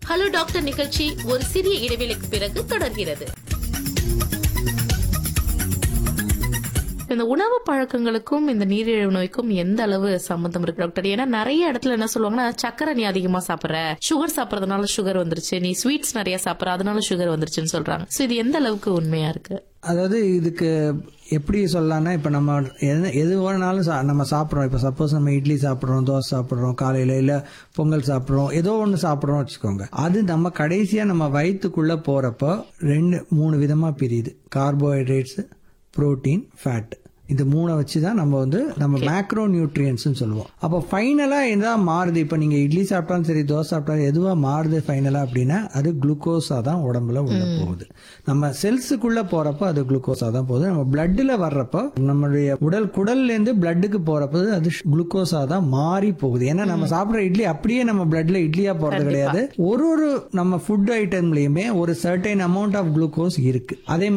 hello doctor நிகழ்ச்சி ஒரு சிறிய இடைவெளிக்கு பிறகு தொடர்கிறது இந்த உணவு பழக்கங்களுக்கும் இந்த நீரிழிவு நோய்க்கும் எந்த அளவு சம்பந்தம் இருக்கு டாக்டர் ஏன்னா நிறைய இடத்துல என்ன சொல்லுவாங்கன்னா சக்கரை நீ அதிகமா சாப்பிடுற சுகர் சாப்பிடறதுனால சுகர் வந்துருச்சு நீ ஸ்வீட்ஸ் நிறைய சாப்பிடுற அதனால சுகர் வந்துருச்சுன்னு சொல்றாங்க சோ இது எந்த அளவுக்கு உண்மையா இருக்கு அதாவது இதுக்கு எப்படி சொல்லலாம்னா இப்போ நம்ம எது எது வேணாலும் சா- நம்ம சாப்பிட்றோம் இப்போ சப்போஸ் நம்ம இட்லி சாப்பிட்றோம் தோசை சாப்பிட்றோம் காலையில் இல்லை பொங்கல் சாப்பிட்றோம் ஏதோ ஒன்று சாப்பிட்றோம் வச்சுக்கோங்க அது நம்ம கடைசியாக நம்ம வயிற்றுக்குள்ளே போகிறப்போ ரெண்டு மூணு விதமாக பிரியுது கார்போஹைட்ரேட்ஸு புரோட்டீன் ஃபேட் இந்த மூணை வச்சு தான் நம்ம வந்து நம்ம மேக்ரோ நியூட்ரியன்ஸ்னு சொல்லுவோம் அப்போ ஃபைனலாக எதாவது மாறுது இப்போ நீங்கள் இட்லி சாப்பிட்டாலும் சரி தோசை சாப்பிட்டாலும் எதுவாக மாறுது ஃபைனலாக அப்படின்னா அது குளுக்கோஸாக தான் உடம்புல உள்ள போகுது நம்ம செல்ஸுக்குள்ளே போகிறப்போ அது குளுக்கோஸாக தான் போகுது நம்ம பிளட்டில் வர்றப்போ நம்மளுடைய உடல் குடல்லேருந்து பிளட்டுக்கு போகிறப்போ அது குளுக்கோஸாக தான் மாறி போகுது ஏன்னா நம்ம சாப்பிட்ற இட்லி அப்படியே நம்ம பிளட்ல இட்லியாக போகிறது கிடையாது ஒரு ஒரு நம்ம ஃபுட் ஐட்டம்லையுமே ஒரு சர்டைன் அமௌண்ட் ஆஃப் குளுக்கோஸ் இருக்கு அதே